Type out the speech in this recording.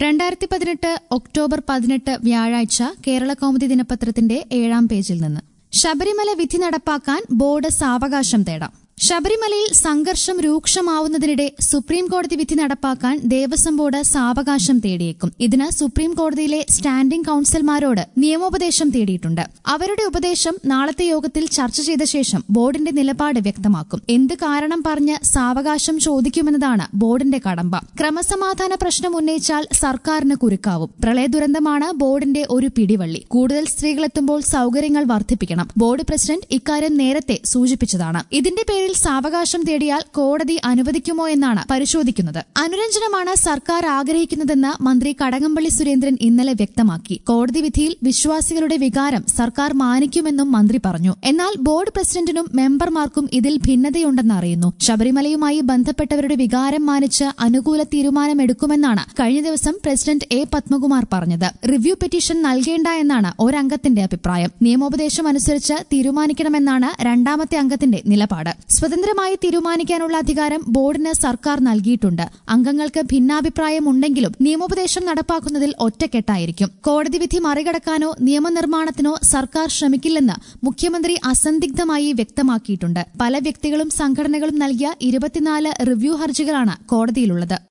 രണ്ടായിരത്തി പതിനെട്ട് ഒക്ടോബർ പതിനെട്ട് വ്യാഴാഴ്ച കേരള കൗമുദി ദിനപത്രത്തിന്റെ ഏഴാം പേജിൽ നിന്ന് ശബരിമല വിധി നടപ്പാക്കാൻ ബോർഡ് സാവകാശം തേടാം ശബരിമലയിൽ സംഘർഷം രൂക്ഷമാവുന്നതിനിടെ സുപ്രീം കോടതി വിധി നടപ്പാക്കാൻ ദേവസ്വം ബോർഡ് സാവകാശം തേടിയേക്കും ഇതിന് സുപ്രീം കോടതിയിലെ സ്റ്റാൻഡിംഗ് കൌൺസിൽമാരോട് നിയമോപദേശം തേടിയിട്ടുണ്ട് അവരുടെ ഉപദേശം നാളത്തെ യോഗത്തിൽ ചർച്ച ചെയ്ത ശേഷം ബോർഡിന്റെ നിലപാട് വ്യക്തമാക്കും എന്ത് കാരണം പറഞ്ഞ് സാവകാശം ചോദിക്കുമെന്നതാണ് ബോർഡിന്റെ കടമ്പ ക്രമസമാധാന പ്രശ്നം ഉന്നയിച്ചാൽ സർക്കാരിന് കുരുക്കാവും പ്രളയ ദുരന്തമാണ് ബോർഡിന്റെ ഒരു പിടിവള്ളി കൂടുതൽ സ്ത്രീകളെത്തുമ്പോൾ സൌകര്യങ്ങൾ വർദ്ധിപ്പിക്കണം ബോർഡ് പ്രസിഡന്റ് ഇക്കാര്യം നേരത്തെ സൂചിപ്പിച്ചതാണ് ഇതിന്റെ പേരിൽ സാവകാശം തേടിയാൽ കോടതി അനുവദിക്കുമോ എന്നാണ് പരിശോധിക്കുന്നത് അനുരഞ്ജനമാണ് സർക്കാർ ആഗ്രഹിക്കുന്നതെന്ന് മന്ത്രി കടകംപള്ളി സുരേന്ദ്രൻ ഇന്നലെ വ്യക്തമാക്കി കോടതി വിധിയിൽ വിശ്വാസികളുടെ വികാരം സർക്കാർ മാനിക്കുമെന്നും മന്ത്രി പറഞ്ഞു എന്നാൽ ബോർഡ് പ്രസിഡന്റിനും മെമ്പർമാർക്കും ഇതിൽ ഭിന്നതയുണ്ടെന്ന് അറിയുന്നു ശബരിമലയുമായി ബന്ധപ്പെട്ടവരുടെ വികാരം മാനിച്ച് അനുകൂല തീരുമാനമെടുക്കുമെന്നാണ് കഴിഞ്ഞ ദിവസം പ്രസിഡന്റ് എ പത്മകുമാർ പറഞ്ഞത് റിവ്യൂ പെറ്റീഷൻ നൽകേണ്ട എന്നാണ് ഒരംഗത്തിന്റെ അഭിപ്രായം നിയമോപദേശം അനുസരിച്ച് തീരുമാനിക്കണമെന്നാണ് രണ്ടാമത്തെ അംഗത്തിന്റെ നിലപാട് സ്വതന്ത്രമായി തീരുമാനിക്കാനുള്ള അധികാരം ബോർഡിന് സർക്കാർ നൽകിയിട്ടുണ്ട് അംഗങ്ങൾക്ക് ഭിന്നാഭിപ്രായം ഉണ്ടെങ്കിലും നിയമോപദേശം നടപ്പാക്കുന്നതിൽ ഒറ്റക്കെട്ടായിരിക്കും കോടതി വിധി മറികടക്കാനോ നിയമനിർമ്മാണത്തിനോ സർക്കാർ ശ്രമിക്കില്ലെന്ന് മുഖ്യമന്ത്രി അസന്ദിഗ്ധമായി വ്യക്തമാക്കിയിട്ടുണ്ട് പല വ്യക്തികളും സംഘടനകളും നൽകിയ ഇരുപത്തിനാല് റിവ്യൂ ഹർജികളാണ് കോടതിയിലുള്ളത്